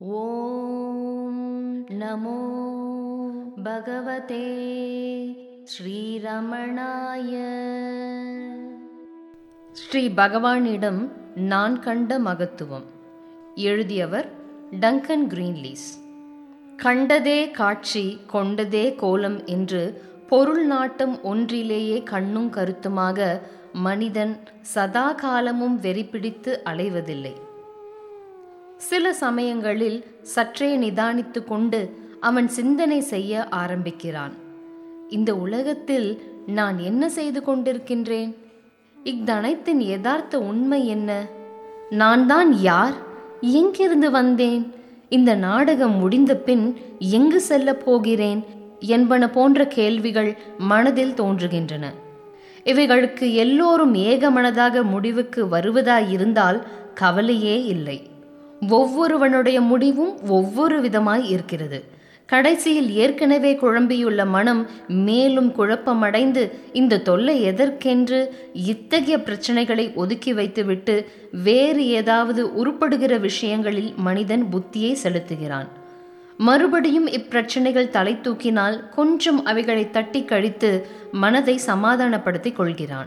ॐ नमो भगवते ஸ்ரீரமணாய ஸ்ரீ பகவானிடம் நான் கண்ட மகத்துவம் எழுதியவர் டங்கன் கிரீன்லீஸ் கண்டதே காட்சி கொண்டதே கோலம் என்று பொருள் நாட்டம் ஒன்றிலேயே கண்ணும் கருத்துமாக மனிதன் சதா காலமும் வெறிபிடித்து அலைவதில்லை சில சமயங்களில் சற்றே நிதானித்து கொண்டு அவன் சிந்தனை செய்ய ஆரம்பிக்கிறான் இந்த உலகத்தில் நான் என்ன செய்து கொண்டிருக்கின்றேன் இத்தனைத்தின் யதார்த்த உண்மை என்ன நான் தான் யார் எங்கிருந்து வந்தேன் இந்த நாடகம் முடிந்த பின் எங்கு செல்லப் போகிறேன் என்பன போன்ற கேள்விகள் மனதில் தோன்றுகின்றன இவைகளுக்கு எல்லோரும் ஏகமனதாக முடிவுக்கு வருவதாயிருந்தால் கவலையே இல்லை ஒவ்வொருவனுடைய முடிவும் ஒவ்வொரு விதமாய் இருக்கிறது கடைசியில் ஏற்கனவே குழம்பியுள்ள மனம் மேலும் குழப்பமடைந்து இந்த தொல்லை எதற்கென்று இத்தகைய பிரச்சனைகளை ஒதுக்கி வைத்துவிட்டு வேறு ஏதாவது உருப்படுகிற விஷயங்களில் மனிதன் புத்தியை செலுத்துகிறான் மறுபடியும் இப்பிரச்சனைகள் தலை தூக்கினால் கொஞ்சம் அவைகளை தட்டி கழித்து மனதை சமாதானப்படுத்திக் கொள்கிறான்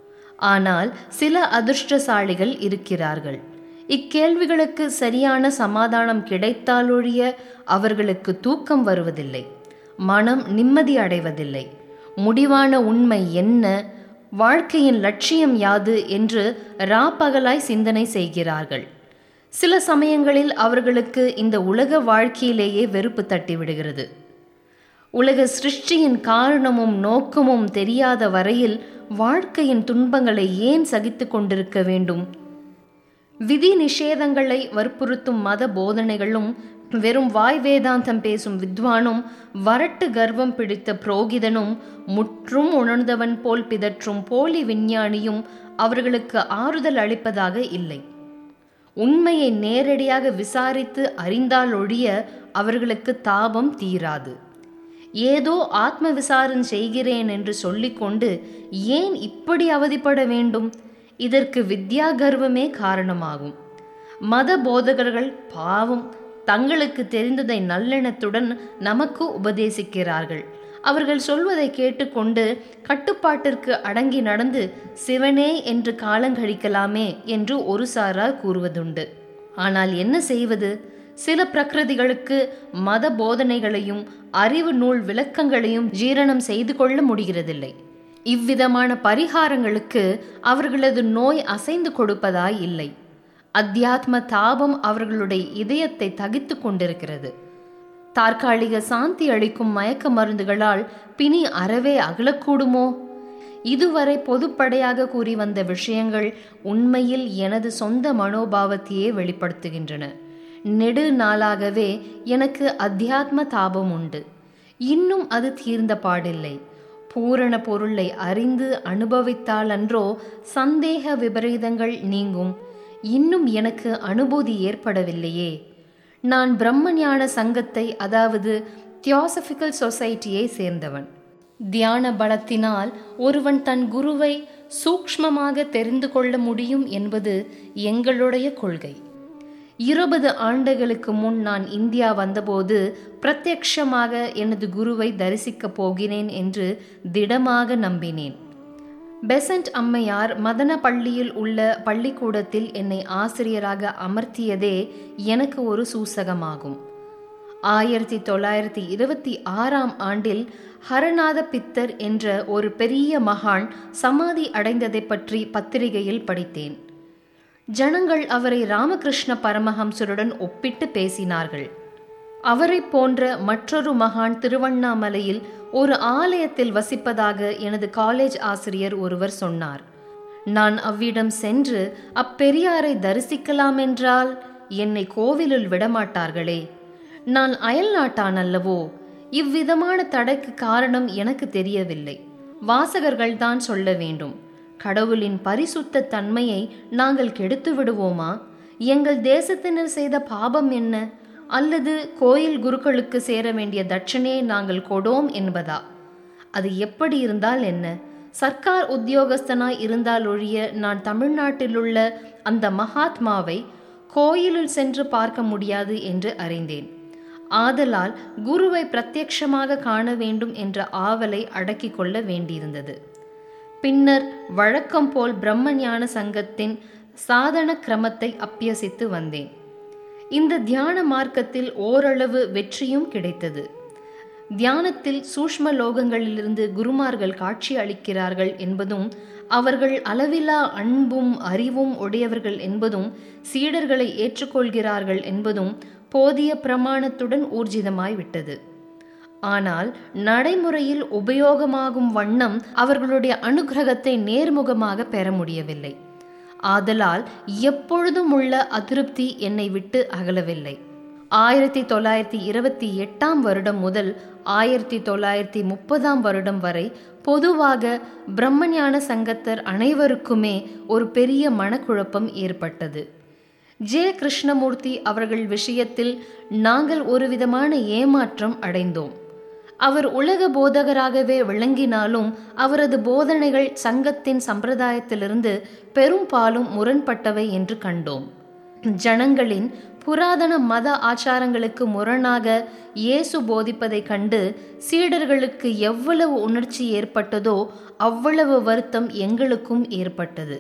ஆனால் சில அதிர்ஷ்டசாலிகள் இருக்கிறார்கள் இக்கேள்விகளுக்கு சரியான சமாதானம் கிடைத்தாலொழிய அவர்களுக்கு தூக்கம் வருவதில்லை மனம் நிம்மதி அடைவதில்லை முடிவான உண்மை என்ன வாழ்க்கையின் லட்சியம் யாது என்று ராப்பகலாய் சிந்தனை செய்கிறார்கள் சில சமயங்களில் அவர்களுக்கு இந்த உலக வாழ்க்கையிலேயே வெறுப்பு தட்டிவிடுகிறது உலக சிருஷ்டியின் காரணமும் நோக்கமும் தெரியாத வரையில் வாழ்க்கையின் துன்பங்களை ஏன் சகித்து கொண்டிருக்க வேண்டும் விதி நிஷேதங்களை வற்புறுத்தும் மத போதனைகளும் வெறும் வாய் வேதாந்தம் பேசும் வித்வானும் வரட்டு கர்வம் பிடித்த புரோகிதனும் முற்றும் உணர்ந்தவன் போல் பிதற்றும் போலி விஞ்ஞானியும் அவர்களுக்கு ஆறுதல் அளிப்பதாக இல்லை உண்மையை நேரடியாக விசாரித்து அறிந்தால் ஒழிய அவர்களுக்கு தாபம் தீராது ஏதோ ஆத்ம விசாரம் செய்கிறேன் என்று சொல்லிக்கொண்டு ஏன் இப்படி அவதிப்பட வேண்டும் இதற்கு வித்யா கர்வமே காரணமாகும் மத போதகர்கள் பாவம் தங்களுக்கு தெரிந்ததை நல்லெண்ணத்துடன் நமக்கு உபதேசிக்கிறார்கள் அவர்கள் சொல்வதை கேட்டுக்கொண்டு கட்டுப்பாட்டிற்கு அடங்கி நடந்து சிவனே என்று காலங்கழிக்கலாமே என்று ஒரு சாரார் கூறுவதுண்டு ஆனால் என்ன செய்வது சில பிரகிருதிகளுக்கு மத போதனைகளையும் அறிவு நூல் விளக்கங்களையும் ஜீரணம் செய்து கொள்ள முடிகிறதில்லை இவ்விதமான பரிகாரங்களுக்கு அவர்களது நோய் அசைந்து கொடுப்பதாய் இல்லை அத்தியாத்ம தாபம் அவர்களுடைய இதயத்தை தகித்து கொண்டிருக்கிறது தற்காலிக சாந்தி அளிக்கும் மயக்க மருந்துகளால் பிணி அறவே அகலக்கூடுமோ இதுவரை பொதுப்படையாக கூறி வந்த விஷயங்கள் உண்மையில் எனது சொந்த மனோபாவத்தையே வெளிப்படுத்துகின்றன நெடு நாளாகவே எனக்கு அத்தியாத்ம தாபம் உண்டு இன்னும் அது தீர்ந்த பாடில்லை பூரண பொருளை அறிந்து அனுபவித்தாலன்றோ சந்தேக விபரீதங்கள் நீங்கும் இன்னும் எனக்கு அனுபூதி ஏற்படவில்லையே நான் பிரம்மஞான சங்கத்தை அதாவது தியோசபிக்கல் சொசைட்டியை சேர்ந்தவன் தியான பலத்தினால் ஒருவன் தன் குருவை சூக்ஷ்மமாக தெரிந்து கொள்ள முடியும் என்பது எங்களுடைய கொள்கை இருபது ஆண்டுகளுக்கு முன் நான் இந்தியா வந்தபோது பிரத்யக்ஷமாக எனது குருவை தரிசிக்கப் போகிறேன் என்று திடமாக நம்பினேன் பெசன்ட் அம்மையார் மதன பள்ளியில் உள்ள பள்ளிக்கூடத்தில் என்னை ஆசிரியராக அமர்த்தியதே எனக்கு ஒரு சூசகமாகும் ஆயிரத்தி தொள்ளாயிரத்தி இருபத்தி ஆறாம் ஆண்டில் ஹரநாத பித்தர் என்ற ஒரு பெரிய மகான் சமாதி அடைந்ததை பற்றி பத்திரிகையில் படித்தேன் ஜனங்கள் அவரை ராமகிருஷ்ண பரமஹம்சருடன் ஒப்பிட்டு பேசினார்கள் அவரை போன்ற மற்றொரு மகான் திருவண்ணாமலையில் ஒரு ஆலயத்தில் வசிப்பதாக எனது காலேஜ் ஆசிரியர் ஒருவர் சொன்னார் நான் அவ்விடம் சென்று அப்பெரியாரை தரிசிக்கலாம் என்றால் என்னை கோவிலில் விடமாட்டார்களே நான் அயல் நாட்டான் அல்லவோ இவ்விதமான தடைக்கு காரணம் எனக்கு தெரியவில்லை வாசகர்கள் தான் சொல்ல வேண்டும் கடவுளின் பரிசுத்த தன்மையை நாங்கள் கெடுத்து விடுவோமா எங்கள் தேசத்தினர் செய்த பாபம் என்ன அல்லது கோயில் குருக்களுக்கு சேர வேண்டிய தட்சணையை நாங்கள் கொடோம் என்பதா அது எப்படி இருந்தால் என்ன சர்க்கார் உத்தியோகஸ்தனாய் இருந்தால் ஒழிய நான் தமிழ்நாட்டிலுள்ள அந்த மகாத்மாவை கோயிலில் சென்று பார்க்க முடியாது என்று அறிந்தேன் ஆதலால் குருவை பிரத்யட்சமாக காண வேண்டும் என்ற ஆவலை அடக்கிக் கொள்ள வேண்டியிருந்தது பின்னர் வழக்கம் போல் பிரம்மஞான சங்கத்தின் சாதன கிரமத்தை அப்பியசித்து வந்தேன் இந்த தியான மார்க்கத்தில் ஓரளவு வெற்றியும் கிடைத்தது தியானத்தில் சூஷ்ம லோகங்களிலிருந்து குருமார்கள் காட்சி அளிக்கிறார்கள் என்பதும் அவர்கள் அளவிலா அன்பும் அறிவும் உடையவர்கள் என்பதும் சீடர்களை ஏற்றுக்கொள்கிறார்கள் என்பதும் போதிய பிரமாணத்துடன் ஊர்ஜிதமாய் விட்டது ஆனால் நடைமுறையில் உபயோகமாகும் வண்ணம் அவர்களுடைய அனுகிரகத்தை நேர்முகமாக பெற முடியவில்லை ஆதலால் எப்பொழுதும் உள்ள அதிருப்தி என்னை விட்டு அகலவில்லை ஆயிரத்தி தொள்ளாயிரத்தி இருபத்தி எட்டாம் வருடம் முதல் ஆயிரத்தி தொள்ளாயிரத்தி முப்பதாம் வருடம் வரை பொதுவாக பிரம்மஞான சங்கத்தர் அனைவருக்குமே ஒரு பெரிய மனக்குழப்பம் ஏற்பட்டது ஜே கிருஷ்ணமூர்த்தி அவர்கள் விஷயத்தில் நாங்கள் ஒரு விதமான ஏமாற்றம் அடைந்தோம் அவர் உலக போதகராகவே விளங்கினாலும் அவரது போதனைகள் சங்கத்தின் சம்பிரதாயத்திலிருந்து பெரும்பாலும் முரண்பட்டவை என்று கண்டோம் ஜனங்களின் புராதன மத ஆச்சாரங்களுக்கு முரணாக இயேசு போதிப்பதைக் கண்டு சீடர்களுக்கு எவ்வளவு உணர்ச்சி ஏற்பட்டதோ அவ்வளவு வருத்தம் எங்களுக்கும் ஏற்பட்டது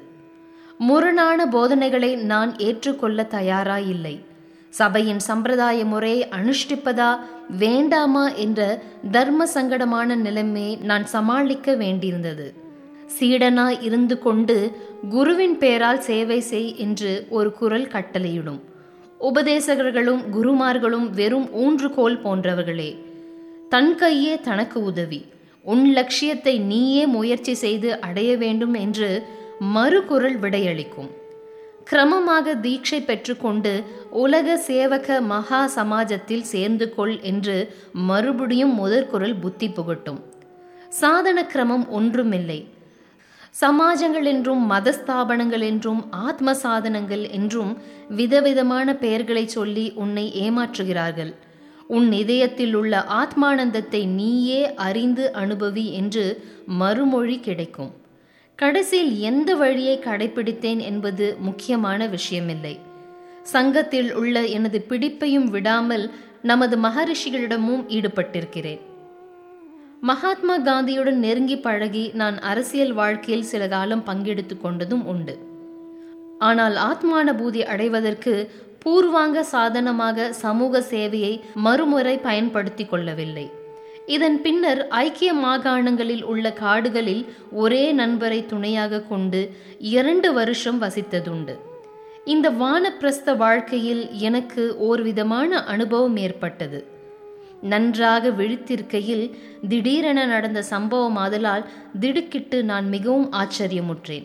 முரணான போதனைகளை நான் ஏற்றுக்கொள்ள தயாராயில்லை சபையின் சம்பிரதாய முறையை அனுஷ்டிப்பதா வேண்டாமா என்ற தர்ம சங்கடமான நிலைமையை நான் சமாளிக்க வேண்டியிருந்தது சீடனாய் இருந்து கொண்டு குருவின் பேரால் சேவை செய் என்று ஒரு குரல் கட்டளையிடும் உபதேசகர்களும் குருமார்களும் வெறும் ஊன்றுகோல் போன்றவர்களே தன் கையே தனக்கு உதவி உன் லட்சியத்தை நீயே முயற்சி செய்து அடைய வேண்டும் என்று மறுகுரல் விடையளிக்கும் கிரமமாக தீட்சை பெற்றுக்கொண்டு உலக சேவக மகா சமாஜத்தில் சேர்ந்து கொள் என்று மறுபடியும் முதற்குரல் புத்தி புகட்டும் சாதன கிரமம் ஒன்றுமில்லை சமாஜங்கள் என்றும் மதஸ்தாபனங்கள் என்றும் ஆத்ம சாதனங்கள் என்றும் விதவிதமான பெயர்களை சொல்லி உன்னை ஏமாற்றுகிறார்கள் உன் இதயத்தில் உள்ள ஆத்மானந்தத்தை நீயே அறிந்து அனுபவி என்று மறுமொழி கிடைக்கும் கடைசியில் எந்த வழியை கடைபிடித்தேன் என்பது முக்கியமான விஷயமில்லை சங்கத்தில் உள்ள எனது பிடிப்பையும் விடாமல் நமது மகரிஷிகளிடமும் ஈடுபட்டிருக்கிறேன் மகாத்மா காந்தியுடன் நெருங்கி பழகி நான் அரசியல் வாழ்க்கையில் சில காலம் பங்கெடுத்து கொண்டதும் உண்டு ஆனால் ஆத்மானுபூதி அடைவதற்கு பூர்வாங்க சாதனமாக சமூக சேவையை மறுமுறை பயன்படுத்தி கொள்ளவில்லை இதன் பின்னர் ஐக்கிய மாகாணங்களில் உள்ள காடுகளில் ஒரே நண்பரை துணையாக கொண்டு இரண்டு வருஷம் வசித்ததுண்டு இந்த வானப்பிரஸ்த வாழ்க்கையில் எனக்கு ஓர்விதமான அனுபவம் ஏற்பட்டது நன்றாக விழித்திருக்கையில் திடீரென நடந்த சம்பவம் ஆதலால் திடுக்கிட்டு நான் மிகவும் ஆச்சரியமுற்றேன்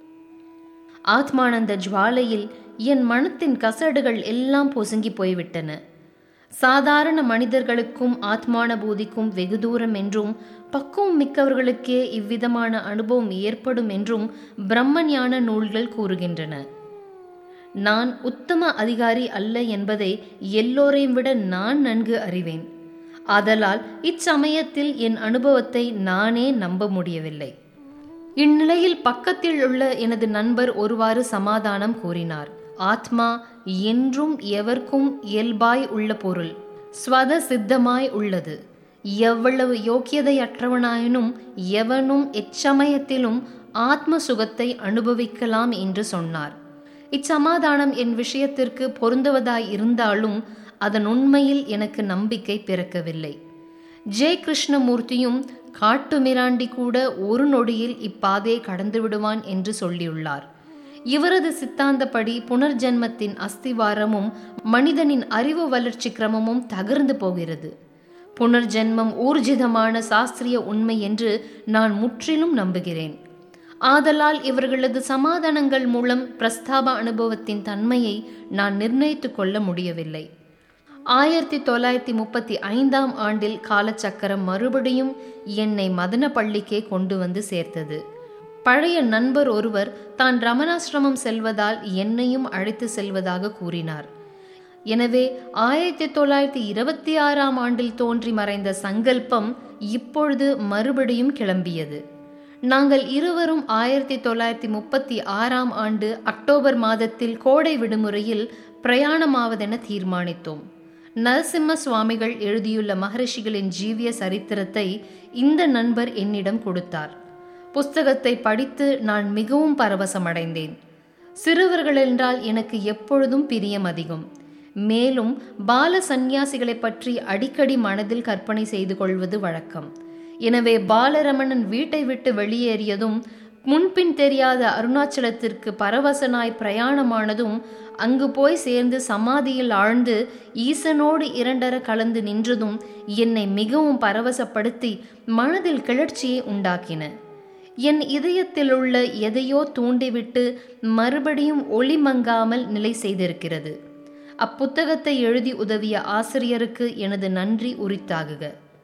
ஆத்மானந்த ஜுவாலையில் என் மனத்தின் கசடுகள் எல்லாம் பொசுங்கி போய்விட்டன சாதாரண மனிதர்களுக்கும் ஆத்மானுபூதிக்கும் வெகு தூரம் என்றும் பக்குவம் மிக்கவர்களுக்கே இவ்விதமான அனுபவம் ஏற்படும் என்றும் பிரம்மஞான நூல்கள் கூறுகின்றன நான் உத்தம அதிகாரி அல்ல என்பதை எல்லோரையும் விட நான் நன்கு அறிவேன் ஆதலால் இச்சமயத்தில் என் அனுபவத்தை நானே நம்ப முடியவில்லை இந்நிலையில் பக்கத்தில் உள்ள எனது நண்பர் ஒருவாறு சமாதானம் கூறினார் ஆத்மா என்றும் எவர்க்கும் இயல்பாய் உள்ள பொருள் ஸ்வத சித்தமாய் உள்ளது எவ்வளவு யோக்கியதையற்றவனாயினும் எவனும் எச்சமயத்திலும் ஆத்ம சுகத்தை அனுபவிக்கலாம் என்று சொன்னார் இச்சமாதானம் என் விஷயத்திற்கு பொருந்துவதாய் இருந்தாலும் அதன் உண்மையில் எனக்கு நம்பிக்கை பிறக்கவில்லை ஜே கிருஷ்ணமூர்த்தியும் காட்டு மிராண்டி கூட ஒரு நொடியில் இப்பாதையை கடந்து விடுவான் என்று சொல்லியுள்ளார் இவரது சித்தாந்தப்படி புனர்ஜென்மத்தின் அஸ்திவாரமும் மனிதனின் அறிவு வளர்ச்சி கிரமமும் தகர்ந்து போகிறது புனர்ஜென்மம் ஊர்ஜிதமான சாஸ்திரிய உண்மை என்று நான் முற்றிலும் நம்புகிறேன் ஆதலால் இவர்களது சமாதானங்கள் மூலம் பிரஸ்தாப அனுபவத்தின் தன்மையை நான் நிர்ணயித்து கொள்ள முடியவில்லை ஆயிரத்தி தொள்ளாயிரத்தி முப்பத்தி ஐந்தாம் ஆண்டில் காலச்சக்கரம் மறுபடியும் என்னை மதன பள்ளிக்கே கொண்டு வந்து சேர்த்தது பழைய நண்பர் ஒருவர் தான் ரமணாசிரமம் செல்வதால் என்னையும் அழைத்து செல்வதாக கூறினார் எனவே ஆயிரத்தி தொள்ளாயிரத்தி இருபத்தி ஆறாம் ஆண்டில் தோன்றி மறைந்த சங்கல்பம் இப்பொழுது மறுபடியும் கிளம்பியது நாங்கள் இருவரும் ஆயிரத்தி தொள்ளாயிரத்தி முப்பத்தி ஆறாம் ஆண்டு அக்டோபர் மாதத்தில் கோடை விடுமுறையில் பிரயாணமாவதென தீர்மானித்தோம் நரசிம்ம சுவாமிகள் எழுதியுள்ள மகரிஷிகளின் ஜீவிய சரித்திரத்தை இந்த நண்பர் என்னிடம் கொடுத்தார் புஸ்தகத்தை படித்து நான் மிகவும் பரவசமடைந்தேன் சிறுவர்கள் என்றால் எனக்கு எப்பொழுதும் பிரியம் அதிகம் மேலும் பால சந்நியாசிகளை பற்றி அடிக்கடி மனதில் கற்பனை செய்து கொள்வது வழக்கம் எனவே பாலரமணன் வீட்டை விட்டு வெளியேறியதும் முன்பின் தெரியாத அருணாச்சலத்திற்கு பரவசனாய் பிரயாணமானதும் அங்கு போய் சேர்ந்து சமாதியில் ஆழ்ந்து ஈசனோடு இரண்டர கலந்து நின்றதும் என்னை மிகவும் பரவசப்படுத்தி மனதில் கிளர்ச்சியை உண்டாக்கின என் இதயத்தில் உள்ள எதையோ தூண்டிவிட்டு மறுபடியும் ஒளி மங்காமல் நிலை செய்திருக்கிறது அப்புத்தகத்தை எழுதி உதவிய ஆசிரியருக்கு எனது நன்றி உரித்தாகுக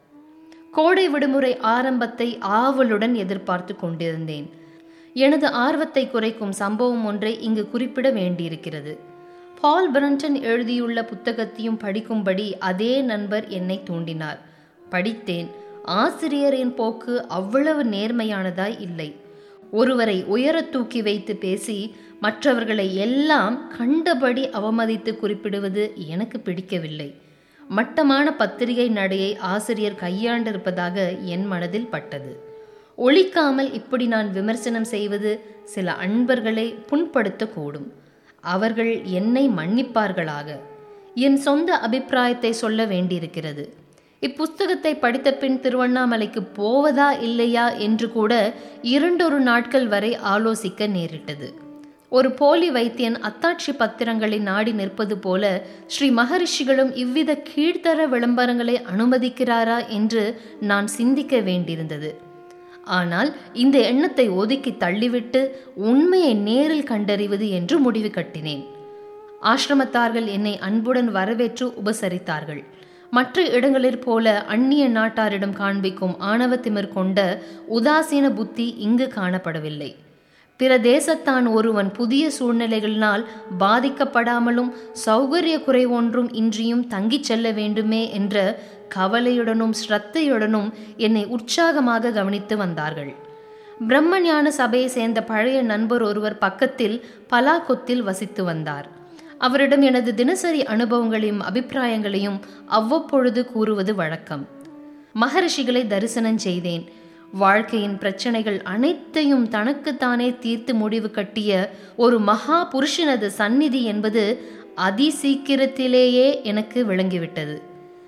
கோடை விடுமுறை ஆரம்பத்தை ஆவலுடன் எதிர்பார்த்து கொண்டிருந்தேன் எனது ஆர்வத்தை குறைக்கும் சம்பவம் ஒன்றை இங்கு குறிப்பிட வேண்டியிருக்கிறது பால் பிரண்டன் எழுதியுள்ள புத்தகத்தையும் படிக்கும்படி அதே நண்பர் என்னை தூண்டினார் படித்தேன் ஆசிரியரின் போக்கு அவ்வளவு நேர்மையானதாய் இல்லை ஒருவரை உயர தூக்கி வைத்து பேசி மற்றவர்களை எல்லாம் கண்டபடி அவமதித்து குறிப்பிடுவது எனக்கு பிடிக்கவில்லை மட்டமான பத்திரிகை நடையை ஆசிரியர் கையாண்டிருப்பதாக என் மனதில் பட்டது ஒழிக்காமல் இப்படி நான் விமர்சனம் செய்வது சில அன்பர்களை புண்படுத்தக்கூடும் அவர்கள் என்னை மன்னிப்பார்களாக என் சொந்த அபிப்பிராயத்தை சொல்ல வேண்டியிருக்கிறது இப்புஸ்தகத்தை படித்த பின் திருவண்ணாமலைக்கு போவதா இல்லையா என்று கூட இரண்டொரு நாட்கள் வரை ஆலோசிக்க நேரிட்டது ஒரு போலி வைத்தியன் அத்தாட்சி பத்திரங்களை நாடி நிற்பது போல ஸ்ரீ மகரிஷிகளும் இவ்வித கீழ்த்தர விளம்பரங்களை அனுமதிக்கிறாரா என்று நான் சிந்திக்க வேண்டியிருந்தது ஆனால் இந்த எண்ணத்தை ஒதுக்கி தள்ளிவிட்டு உண்மையை நேரில் கண்டறிவது என்று முடிவு கட்டினேன் ஆசிரமத்தார்கள் என்னை அன்புடன் வரவேற்று உபசரித்தார்கள் மற்ற இடங்களிற் போல அந்நிய நாட்டாரிடம் காண்பிக்கும் ஆணவத்திமிர் கொண்ட உதாசீன புத்தி இங்கு காணப்படவில்லை பிற தேசத்தான் ஒருவன் புதிய சூழ்நிலைகளினால் பாதிக்கப்படாமலும் சௌகரிய குறைவொன்றும் இன்றியும் தங்கிச் செல்ல வேண்டுமே என்ற கவலையுடனும் ஸ்ரத்தையுடனும் என்னை உற்சாகமாக கவனித்து வந்தார்கள் பிரம்மஞான சபையை சேர்ந்த பழைய நண்பர் ஒருவர் பக்கத்தில் பலாகொத்தில் வசித்து வந்தார் அவரிடம் எனது தினசரி அனுபவங்களையும் அபிப்பிராயங்களையும் அவ்வப்பொழுது கூறுவது வழக்கம் மகரிஷிகளை தரிசனம் செய்தேன் வாழ்க்கையின் பிரச்சனைகள் அனைத்தையும் தனக்குத்தானே தீர்த்து முடிவு கட்டிய ஒரு மகா புருஷனது சந்நிதி என்பது அதிசீக்கிரத்திலேயே எனக்கு விளங்கிவிட்டது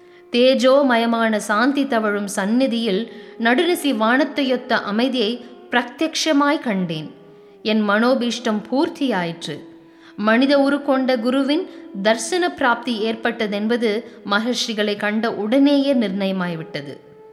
தேஜோமயமான சாந்தி தவழும் சந்நிதியில் நடுநிசி வானத்தையொத்த அமைதியை பிரத்யக்ஷமாய் கண்டேன் என் மனோபீஷ்டம் பூர்த்தியாயிற்று மனித உரு கொண்ட குருவின் தர்சன பிராப்தி ஏற்பட்டதென்பது மகர்ஷிகளை கண்ட உடனேயே நிர்ணயமாய்விட்டது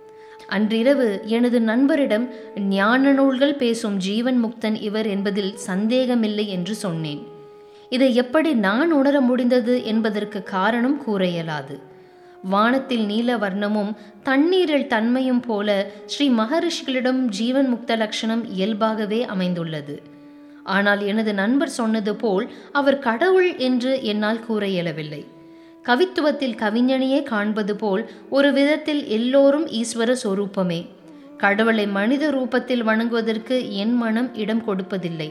அன்றிரவு எனது நண்பரிடம் ஞான நூல்கள் பேசும் ஜீவன் முக்தன் இவர் என்பதில் சந்தேகமில்லை என்று சொன்னேன் இதை எப்படி நான் உணர முடிந்தது என்பதற்கு காரணம் கூற இயலாது வானத்தில் நீல வர்ணமும் தண்ணீரில் தன்மையும் போல ஸ்ரீ மகரிஷிகளிடம் ஜீவன் முக்த லட்சணம் இயல்பாகவே அமைந்துள்ளது ஆனால் எனது நண்பர் சொன்னது போல் அவர் கடவுள் என்று என்னால் கூற இயலவில்லை கவித்துவத்தில் கவிஞனையே காண்பது போல் ஒரு விதத்தில் எல்லோரும் ஈஸ்வர சொரூபமே கடவுளை மனித ரூபத்தில் வணங்குவதற்கு என் மனம் இடம் கொடுப்பதில்லை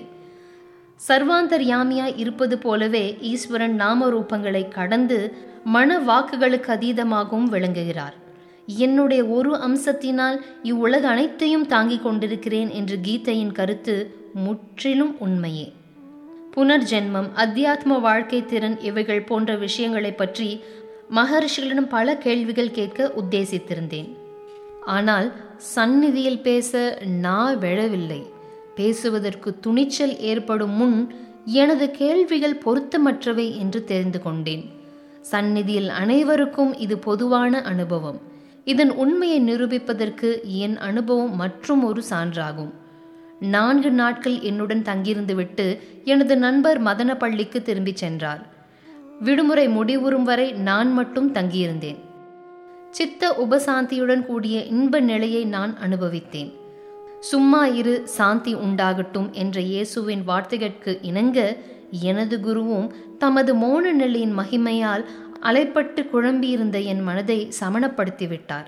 சர்வாந்தர்யாமியாய் இருப்பது போலவே ஈஸ்வரன் நாம ரூபங்களை கடந்து மன வாக்குகளுக்கு அதீதமாகவும் விளங்குகிறார் என்னுடைய ஒரு அம்சத்தினால் இவ்வுலக அனைத்தையும் தாங்கிக் கொண்டிருக்கிறேன் என்று கீதையின் கருத்து முற்றிலும் உண்மையே புனர்ஜென்மம் அத்தியாத்ம வாழ்க்கை திறன் இவைகள் போன்ற விஷயங்களை பற்றி மகர்ஷிகளிடம் பல கேள்விகள் கேட்க உத்தேசித்திருந்தேன் ஆனால் சந்நிதியில் பேச நான் விழவில்லை பேசுவதற்கு துணிச்சல் ஏற்படும் முன் எனது கேள்விகள் பொருத்தமற்றவை என்று தெரிந்து கொண்டேன் சந்நிதியில் அனைவருக்கும் இது பொதுவான அனுபவம் இதன் உண்மையை நிரூபிப்பதற்கு என் அனுபவம் மற்றும் ஒரு சான்றாகும் நான்கு நாட்கள் என்னுடன் தங்கியிருந்துவிட்டு எனது நண்பர் மதனப்பள்ளிக்கு திரும்பிச் சென்றார் விடுமுறை முடிவுறும் வரை நான் மட்டும் தங்கியிருந்தேன் சித்த உபசாந்தியுடன் கூடிய இன்ப நிலையை நான் அனுபவித்தேன் சும்மா இரு சாந்தி உண்டாகட்டும் என்ற இயேசுவின் வார்த்தைகளுக்கு இணங்க எனது குருவும் தமது மோன நிலையின் மகிமையால் அலைப்பட்டு குழம்பியிருந்த என் மனதை சமணப்படுத்திவிட்டார்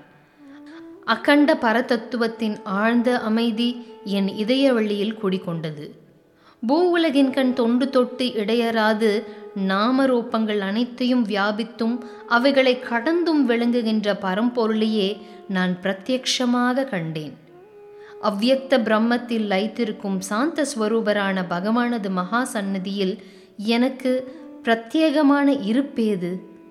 அகண்ட பரதத்துவத்தின் ஆழ்ந்த அமைதி என் இதய வழியில் குடிகொண்டது பூ உலகின் கண் தொண்டு தொட்டு இடையறாது நாமரூபங்கள் அனைத்தையும் வியாபித்தும் அவைகளை கடந்தும் விளங்குகின்ற பரம்பொருளையே நான் பிரத்யக்ஷமாக கண்டேன் அவ்வியக்த பிரம்மத்தில் லைத்திருக்கும் சாந்த ஸ்வரூபரான பகவானது மகா சந்நிதியில் எனக்கு பிரத்யேகமான இருப்பேது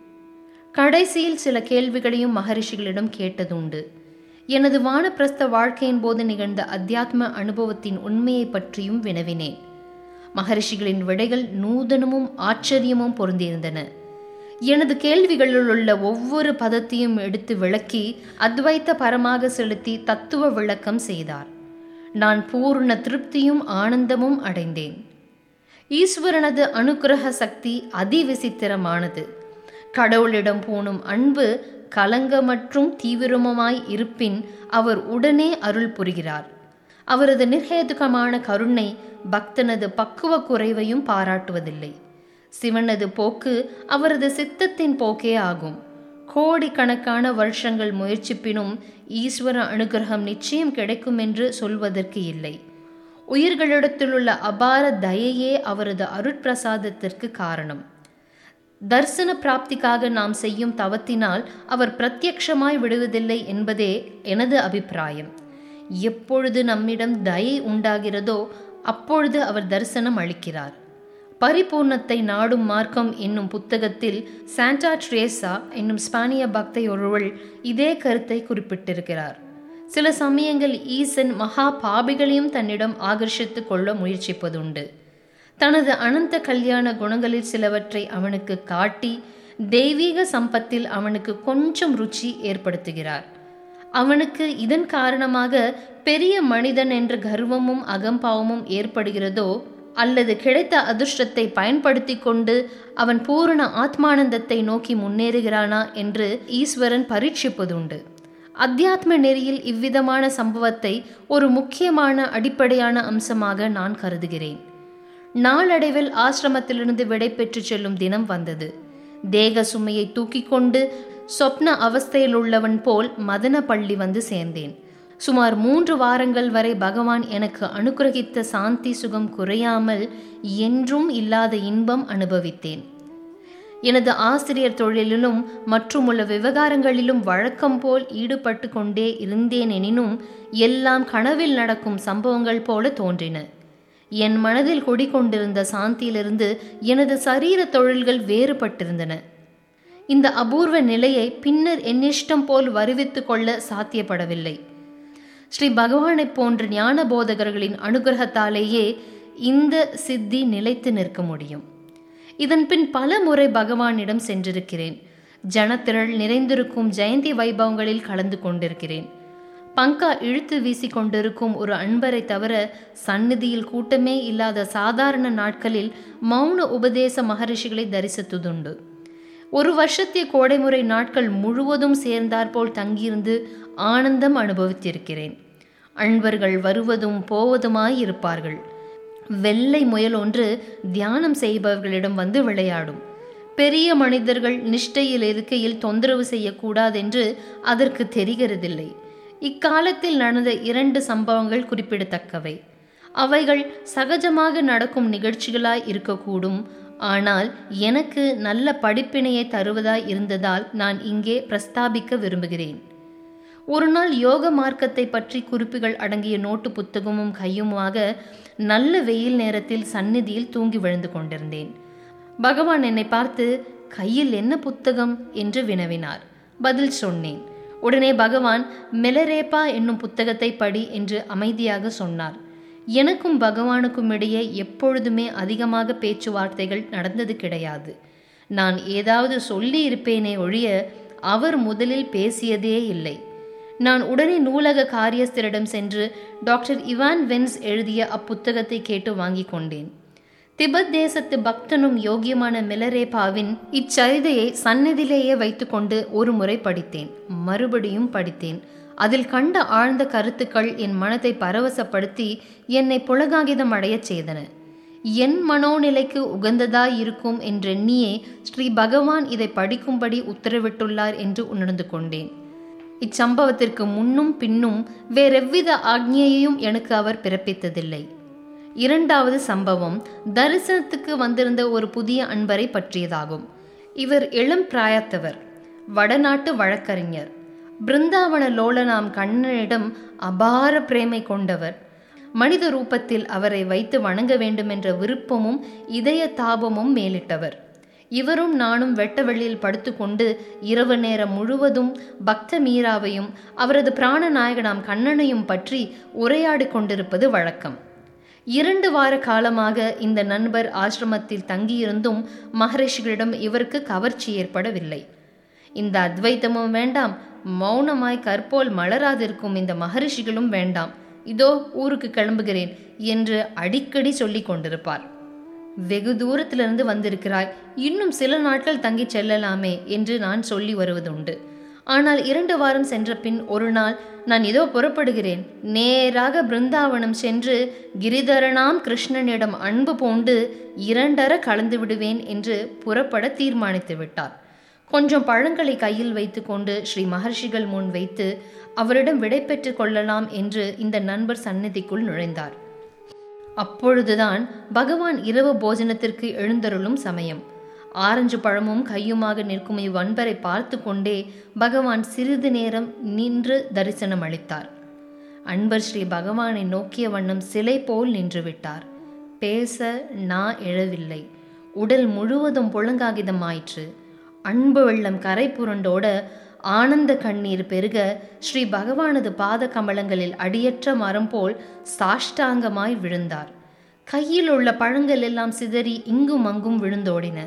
கடைசியில் சில கேள்விகளையும் மகரிஷிகளிடம் கேட்டதுண்டு எனது வானப்பிரஸ்த வாழ்க்கையின் போது நிகழ்ந்த அத்தியாத்ம அனுபவத்தின் உண்மையை பற்றியும் வினவினேன் மகரிஷிகளின் விடைகள் நூதனமும் ஆச்சரியமும் பொருந்தியிருந்தன எனது கேள்விகளில் உள்ள ஒவ்வொரு பதத்தையும் எடுத்து விளக்கி அத்வைத்த பரமாக செலுத்தி தத்துவ விளக்கம் செய்தார் நான் பூர்ண திருப்தியும் ஆனந்தமும் அடைந்தேன் ஈஸ்வரனது அனுக்கிரக சக்தி அதிவிசித்திரமானது கடவுளிடம் பூணும் அன்பு கலங்கமற்றும் தீவிரமாய் இருப்பின் அவர் உடனே அருள் புரிகிறார் அவரது நிர்ஹேதுகமான கருணை பக்தனது பக்குவ குறைவையும் பாராட்டுவதில்லை சிவனது போக்கு அவரது சித்தத்தின் போக்கே ஆகும் கோடிக்கணக்கான வருஷங்கள் முயற்சிப்பினும் ஈஸ்வர அனுகிரகம் நிச்சயம் கிடைக்கும் என்று சொல்வதற்கு இல்லை உயிர்களிடத்திலுள்ள அபார தயையே அவரது அருட்பிரசாதத்திற்கு காரணம் தர்சன பிராப்திக்காக நாம் செய்யும் தவத்தினால் அவர் பிரத்யக்ஷமாய் விடுவதில்லை என்பதே எனது அபிப்பிராயம் எப்பொழுது நம்மிடம் தயை உண்டாகிறதோ அப்பொழுது அவர் தரிசனம் அளிக்கிறார் பரிபூர்ணத்தை நாடும் மார்க்கம் என்னும் புத்தகத்தில் சாண்டா ட்ரேசா என்னும் ஸ்பானிய பக்தை ஒருவள் இதே கருத்தை குறிப்பிட்டிருக்கிறார் சில சமயங்கள் ஈசன் மகா பாபிகளையும் தன்னிடம் ஆகர்ஷித்து கொள்ள முயற்சிப்பதுண்டு தனது அனந்த கல்யாண குணங்களில் சிலவற்றை அவனுக்கு காட்டி தெய்வீக சம்பத்தில் அவனுக்கு கொஞ்சம் ருச்சி ஏற்படுத்துகிறார் அவனுக்கு இதன் காரணமாக பெரிய மனிதன் என்ற கர்வமும் அகம்பாவமும் ஏற்படுகிறதோ அல்லது கிடைத்த அதிர்ஷ்டத்தை பயன்படுத்தி கொண்டு அவன் பூரண ஆத்மானந்தத்தை நோக்கி முன்னேறுகிறானா என்று ஈஸ்வரன் பரீட்சிப்பதுண்டு அத்தியாத்ம நெறியில் இவ்விதமான சம்பவத்தை ஒரு முக்கியமான அடிப்படையான அம்சமாக நான் கருதுகிறேன் நாளடைவில் ஆசிரமத்திலிருந்து விடை பெற்று செல்லும் தினம் வந்தது தேக சுமையை தூக்கி கொண்டு சொப்ன அவஸ்தையில் உள்ளவன் போல் மதன பள்ளி வந்து சேர்ந்தேன் சுமார் மூன்று வாரங்கள் வரை பகவான் எனக்கு அனுகிரகித்த சாந்தி சுகம் குறையாமல் என்றும் இல்லாத இன்பம் அனுபவித்தேன் எனது ஆசிரியர் தொழிலிலும் மற்றுமுள்ள விவகாரங்களிலும் வழக்கம் போல் ஈடுபட்டு கொண்டே இருந்தேன் எனினும் எல்லாம் கனவில் நடக்கும் சம்பவங்கள் போல தோன்றின என் மனதில் குடிகொண்டிருந்த சாந்தியிலிருந்து எனது சரீர தொழில்கள் வேறுபட்டிருந்தன இந்த அபூர்வ நிலையை பின்னர் என்னிஷ்டம் போல் வருவித்து கொள்ள சாத்தியப்படவில்லை ஸ்ரீ பகவானைப் போன்ற ஞான போதகர்களின் அனுகிரகத்தாலேயே இந்த சித்தி நிலைத்து நிற்க முடியும் இதன் பின் பல முறை பகவானிடம் சென்றிருக்கிறேன் ஜனத்திரள் நிறைந்திருக்கும் ஜெயந்தி வைபவங்களில் கலந்து கொண்டிருக்கிறேன் பங்கா இழுத்து வீசி கொண்டிருக்கும் ஒரு அன்பரை தவிர சந்நிதியில் கூட்டமே இல்லாத சாதாரண நாட்களில் மௌன உபதேச மகரிஷிகளை தரிசித்ததுண்டு ஒரு வருஷத்திய கோடைமுறை நாட்கள் முழுவதும் சேர்ந்தாற்போல் தங்கியிருந்து ஆனந்தம் அனுபவித்திருக்கிறேன் அன்பர்கள் வருவதும் போவதுமாய் இருப்பார்கள் வெள்ளை முயல் ஒன்று தியானம் செய்பவர்களிடம் வந்து விளையாடும் பெரிய மனிதர்கள் நிஷ்டையில் இருக்கையில் தொந்தரவு செய்யக்கூடாதென்று அதற்கு தெரிகிறதில்லை இக்காலத்தில் நடந்த இரண்டு சம்பவங்கள் குறிப்பிடத்தக்கவை அவைகள் சகஜமாக நடக்கும் நிகழ்ச்சிகளாய் இருக்கக்கூடும் ஆனால் எனக்கு நல்ல படிப்பினையை தருவதாய் இருந்ததால் நான் இங்கே பிரஸ்தாபிக்க விரும்புகிறேன் ஒரு நாள் யோக மார்க்கத்தை பற்றி குறிப்புகள் அடங்கிய நோட்டு புத்தகமும் கையுமாக நல்ல வெயில் நேரத்தில் சந்நிதியில் தூங்கி விழுந்து கொண்டிருந்தேன் பகவான் என்னை பார்த்து கையில் என்ன புத்தகம் என்று வினவினார் பதில் சொன்னேன் உடனே பகவான் மெலரேப்பா என்னும் புத்தகத்தை படி என்று அமைதியாக சொன்னார் எனக்கும் பகவானுக்கும் இடையே எப்பொழுதுமே அதிகமாக பேச்சுவார்த்தைகள் நடந்தது கிடையாது நான் ஏதாவது சொல்லி இருப்பேனே ஒழிய அவர் முதலில் பேசியதே இல்லை நான் உடனே நூலக காரியஸ்தரிடம் சென்று டாக்டர் இவான் வென்ஸ் எழுதிய அப்புத்தகத்தை கேட்டு வாங்கி கொண்டேன் திபெத் தேசத்து பக்தனும் யோகியமான மிலரேபாவின் இச்சரிதையை சந்நிதியிலேயே வைத்துக்கொண்டு ஒரு முறை படித்தேன் மறுபடியும் படித்தேன் அதில் கண்ட ஆழ்ந்த கருத்துக்கள் என் மனதை பரவசப்படுத்தி என்னை புலகாகிதம் அடையச் செய்தன என் மனோநிலைக்கு உகந்ததாய் இருக்கும் என்றெண்ணியே ஸ்ரீ பகவான் இதை படிக்கும்படி உத்தரவிட்டுள்ளார் என்று உணர்ந்து கொண்டேன் இச்சம்பவத்திற்கு முன்னும் பின்னும் வேறெவ்வித ஆக்ஞையையும் எனக்கு அவர் பிறப்பித்ததில்லை இரண்டாவது சம்பவம் தரிசனத்துக்கு வந்திருந்த ஒரு புதிய அன்பரை பற்றியதாகும் இவர் இளம் பிராயத்தவர் வடநாட்டு வழக்கறிஞர் பிருந்தாவன லோலனாம் கண்ணனிடம் அபார பிரேமை கொண்டவர் மனித ரூபத்தில் அவரை வைத்து வணங்க வேண்டுமென்ற விருப்பமும் இதய தாபமும் மேலிட்டவர் இவரும் நானும் வெட்ட வெளியில் படுத்துக்கொண்டு இரவு நேரம் முழுவதும் பக்த மீராவையும் அவரது பிராணநாயகனாம் கண்ணனையும் பற்றி உரையாடி கொண்டிருப்பது வழக்கம் இரண்டு வார காலமாக இந்த நண்பர் ஆசிரமத்தில் தங்கியிருந்தும் மகரிஷிகளிடம் இவருக்கு கவர்ச்சி ஏற்படவில்லை இந்த அத்வைத்தமும் வேண்டாம் மௌனமாய் கற்போல் மலராதிருக்கும் இந்த மகரிஷிகளும் வேண்டாம் இதோ ஊருக்கு கிளம்புகிறேன் என்று அடிக்கடி சொல்லிக் கொண்டிருப்பார் வெகு தூரத்திலிருந்து வந்திருக்கிறாய் இன்னும் சில நாட்கள் தங்கிச் செல்லலாமே என்று நான் சொல்லி வருவதுண்டு ஆனால் இரண்டு வாரம் சென்ற பின் ஒரு நாள் நான் இதோ புறப்படுகிறேன் நேராக பிருந்தாவனம் சென்று கிரிதரனாம் கிருஷ்ணனிடம் அன்பு பூண்டு இரண்டர கலந்து விடுவேன் என்று புறப்பட தீர்மானித்து விட்டார் கொஞ்சம் பழங்களை கையில் வைத்துக்கொண்டு ஸ்ரீ மகர்ஷிகள் முன் வைத்து அவரிடம் விடை பெற்றுக் கொள்ளலாம் என்று இந்த நண்பர் சந்நிதிக்குள் நுழைந்தார் அப்பொழுதுதான் பகவான் இரவு போஜனத்திற்கு எழுந்தருளும் சமயம் ஆரஞ்சு பழமும் கையுமாக நிற்கும் இவ்வன்பரை பார்த்து கொண்டே பகவான் சிறிது நேரம் நின்று தரிசனம் அளித்தார் அன்பர் ஸ்ரீ பகவானை நோக்கிய வண்ணம் சிலை போல் நின்று விட்டார் பேச நா எழவில்லை உடல் முழுவதும் புழங்காகிதமாயிற்று அன்பு வெள்ளம் கரை புரண்டோட ஆனந்த கண்ணீர் பெருக ஸ்ரீ பகவானது பாத கமலங்களில் அடியற்ற மரம் போல் சாஷ்டாங்கமாய் விழுந்தார் கையில் உள்ள பழங்கள் எல்லாம் சிதறி இங்கும் அங்கும் விழுந்தோடின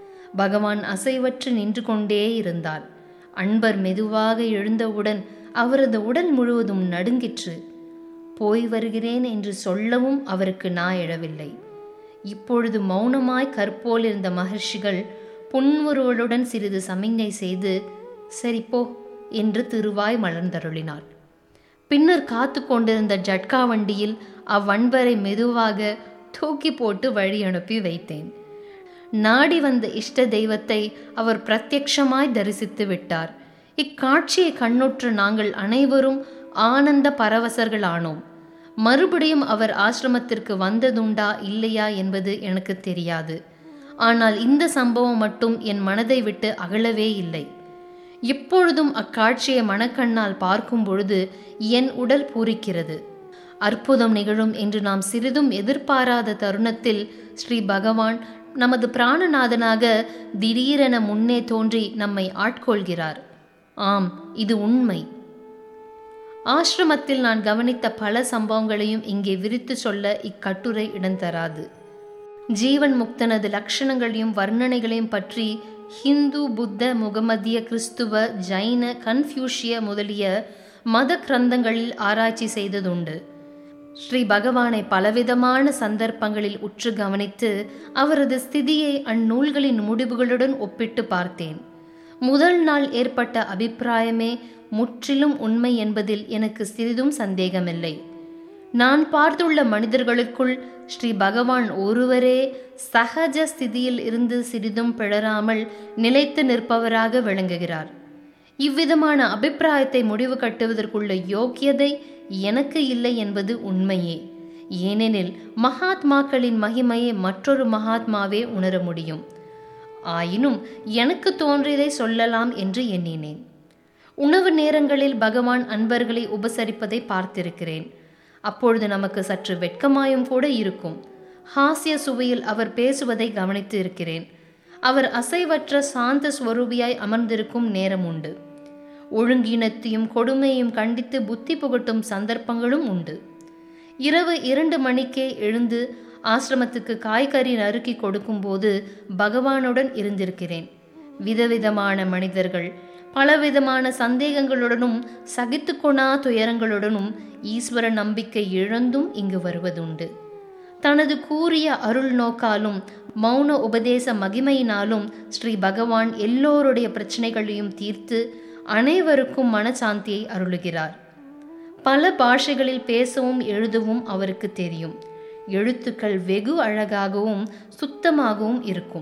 பகவான் அசைவற்று நின்று கொண்டே இருந்தார் அன்பர் மெதுவாக எழுந்தவுடன் அவரது உடல் முழுவதும் நடுங்கிற்று போய் வருகிறேன் என்று சொல்லவும் அவருக்கு நான் எழவில்லை இப்பொழுது மௌனமாய் கற்போல் இருந்த மகர்ஷிகள் புன்முறுவலுடன் சிறிது சமிஞ்ஞை செய்து சரி போ என்று திருவாய் மலர்ந்தருளினார் பின்னர் காத்து கொண்டிருந்த ஜட்கா வண்டியில் அவ்வன்பரை மெதுவாக தூக்கி போட்டு வழி அனுப்பி வைத்தேன் நாடி வந்த இஷ்ட தெய்வத்தை அவர் பிரத்யக்ஷமாய் தரிசித்து விட்டார் இக்காட்சியை கண்ணுற்ற நாங்கள் அனைவரும் ஆனந்த பரவசர்களானோம் மறுபடியும் அவர் ஆசிரமத்திற்கு வந்ததுண்டா இல்லையா என்பது எனக்கு தெரியாது ஆனால் இந்த சம்பவம் மட்டும் என் மனதை விட்டு அகலவே இல்லை இப்பொழுதும் அக்காட்சியை மனக்கண்ணால் பார்க்கும் பொழுது என் உடல் பூரிக்கிறது அற்புதம் நிகழும் என்று நாம் சிறிதும் எதிர்பாராத தருணத்தில் ஸ்ரீ பகவான் நமது பிராணநாதனாக திடீரென முன்னே தோன்றி நம்மை ஆட்கொள்கிறார் ஆம் இது உண்மை ஆசிரமத்தில் நான் கவனித்த பல சம்பவங்களையும் இங்கே விரித்து சொல்ல இக்கட்டுரை இடந்தராது ஜீவன் முக்தனது லட்சணங்களையும் வர்ணனைகளையும் பற்றி ஹிந்து புத்த முகமதிய கிறிஸ்துவ ஜைன கன்ஃபியூஷிய முதலிய மத கிரந்தங்களில் ஆராய்ச்சி செய்ததுண்டு ஸ்ரீ பகவானை பலவிதமான சந்தர்ப்பங்களில் உற்று கவனித்து அவரது ஸ்திதியை அந்நூல்களின் முடிவுகளுடன் ஒப்பிட்டு பார்த்தேன் முதல் நாள் ஏற்பட்ட அபிப்பிராயமே முற்றிலும் உண்மை என்பதில் எனக்கு சிறிதும் சந்தேகமில்லை நான் பார்த்துள்ள மனிதர்களுக்குள் ஸ்ரீ பகவான் ஒருவரே சகஜ ஸ்திதியில் இருந்து சிறிதும் பிழறாமல் நிலைத்து நிற்பவராக விளங்குகிறார் இவ்விதமான அபிப்பிராயத்தை முடிவு கட்டுவதற்குள்ள யோக்கியதை எனக்கு இல்லை என்பது உண்மையே ஏனெனில் மகாத்மாக்களின் மகிமையை மற்றொரு மகாத்மாவே உணர முடியும் ஆயினும் எனக்கு தோன்றியதை சொல்லலாம் என்று எண்ணினேன் உணவு நேரங்களில் பகவான் அன்பர்களை உபசரிப்பதை பார்த்திருக்கிறேன் அப்பொழுது நமக்கு சற்று வெட்கமாயும் கூட இருக்கும் ஹாஸ்ய சுவையில் அவர் பேசுவதை கவனித்து இருக்கிறேன் அவர் அசைவற்ற சாந்த ஸ்வரூபியாய் அமர்ந்திருக்கும் நேரம் உண்டு ஒழுங்கீனத்தையும் கொடுமையையும் கண்டித்து புத்தி புகட்டும் சந்தர்ப்பங்களும் உண்டு இரவு இரண்டு மணிக்கே எழுந்து ஆசிரமத்துக்கு காய்கறி நறுக்கி கொடுக்கும்போது பகவானுடன் இருந்திருக்கிறேன் விதவிதமான மனிதர்கள் பலவிதமான சந்தேகங்களுடனும் சகித்துக்கொணா துயரங்களுடனும் ஈஸ்வர நம்பிக்கை இழந்தும் இங்கு வருவதுண்டு தனது கூறிய அருள் நோக்காலும் மௌன உபதேச மகிமையினாலும் ஸ்ரீ பகவான் எல்லோருடைய பிரச்சனைகளையும் தீர்த்து அனைவருக்கும் மனசாந்தியை அருளுகிறார் பல பாஷைகளில் பேசவும் எழுதவும் அவருக்கு தெரியும் எழுத்துக்கள் வெகு அழகாகவும் சுத்தமாகவும் இருக்கும்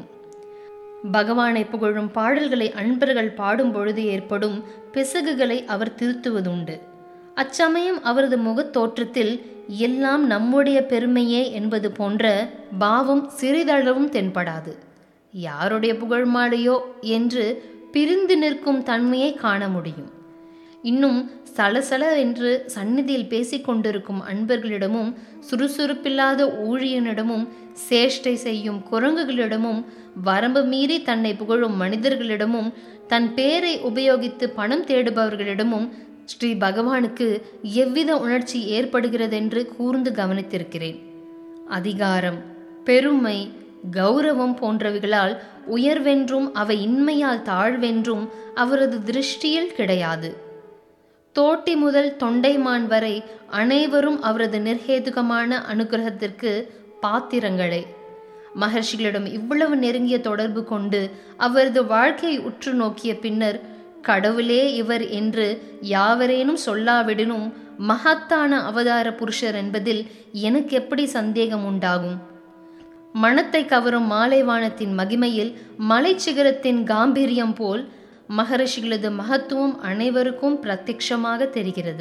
பகவானை புகழும் பாடல்களை அன்பர்கள் பாடும் பொழுது ஏற்படும் பிசகுகளை அவர் திருத்துவதுண்டு அச்சமயம் அவரது முகத் தோற்றத்தில் எல்லாம் நம்முடைய பெருமையே என்பது போன்ற பாவம் சிறிதளவும் தென்படாது யாருடைய புகழ் மாலையோ என்று பிரிந்து நிற்கும் தன்மையை காண முடியும் இன்னும் சலசல என்று சந்நிதியில் பேசிக்கொண்டிருக்கும் அன்பர்களிடமும் சுறுசுறுப்பில்லாத ஊழியனிடமும் சேஷ்டை செய்யும் குரங்குகளிடமும் வரம்பு மீறி தன்னை புகழும் மனிதர்களிடமும் தன் பேரை உபயோகித்து பணம் தேடுபவர்களிடமும் ஸ்ரீ பகவானுக்கு எவ்வித உணர்ச்சி ஏற்படுகிறதென்று கூர்ந்து கவனித்திருக்கிறேன் அதிகாரம் பெருமை கௌரவம் போன்றவைகளால் உயர்வென்றும் அவை இன்மையால் தாழ்வென்றும் அவரது திருஷ்டியில் கிடையாது தோட்டி முதல் தொண்டைமான் வரை அனைவரும் அவரது நிர்ஹேதுகமான அனுகிரகத்திற்கு பாத்திரங்களே மகர்ஷிகளிடம் இவ்வளவு நெருங்கிய தொடர்பு கொண்டு அவரது வாழ்க்கையை உற்று நோக்கிய பின்னர் கடவுளே இவர் என்று யாவரேனும் சொல்லாவிடனும் மகத்தான அவதார புருஷர் என்பதில் எனக்கு எப்படி சந்தேகம் உண்டாகும் மனத்தை கவரும் மாலைவானத்தின் மகிமையில் மலைச்சிகரத்தின் காம்பீரியம் போல் மகரிஷிகளது மகத்துவம் அனைவருக்கும் பிரத்யட்சமாக தெரிகிறது